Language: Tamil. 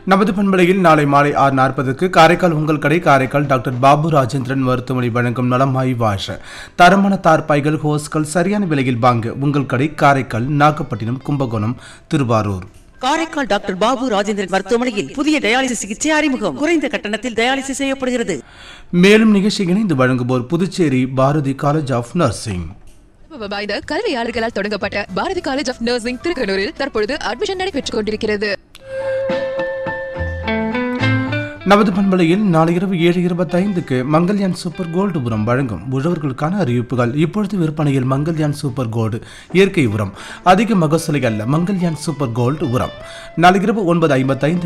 நமது பண்பலையில் நாளை மாலை ஆறு நாற்பதுக்கு காரைக்கால் உங்கள் கடை காரைக்கால் டாக்டர் பாபு ராஜேந்திரன் மருத்துவமனை வழங்கும் நலமாய் வாஷ தரமான தார்பாய்கள் ஹோஸ்கள் சரியான விலையில் வாங்க உங்கள் கடை காரைக்கால் நாகப்பட்டினம் கும்பகோணம் திருவாரூர் காரைக்கால் டாக்டர் பாபு ராஜேந்திரன் மருத்துவமனையில் புதிய டயாலிசிஸ் சிகிச்சை அறிமுகம் குறைந்த கட்டணத்தில் டயாலிசிஸ் செய்யப்படுகிறது மேலும் நிகழ்ச்சி இணைந்து வழங்குவோர் Puducherry Bharathi college of nursing வாய்ந்த கல்வியாளர்களால் தொடங்கப்பட்ட பாரதி காலேஜ் ஆஃப் நர்சிங் திருக்கனூரில் தற்பொழுது அட்மிஷன் நடைபெற்றுக் கொண்டிருக்கிறது நமது பண்பலையில் நாளை இரவு ஏழு இருபத்தைந்துக்கு மங்கல்யான் சூப்பர் கோல்டு உரம் வழங்கும் உழவர்களுக்கான அறிவிப்புகள் இப்பொழுது விற்பனையில் மங்கல்யான் சூப்பர் கோல்டு இயற்கை உரம் அதிக மகசூலை அல்ல மங்கல்யான் சூப்பர் கோல்டு உரம் நாளை இரவு ஒன்பது ஐம்பத்தைந்து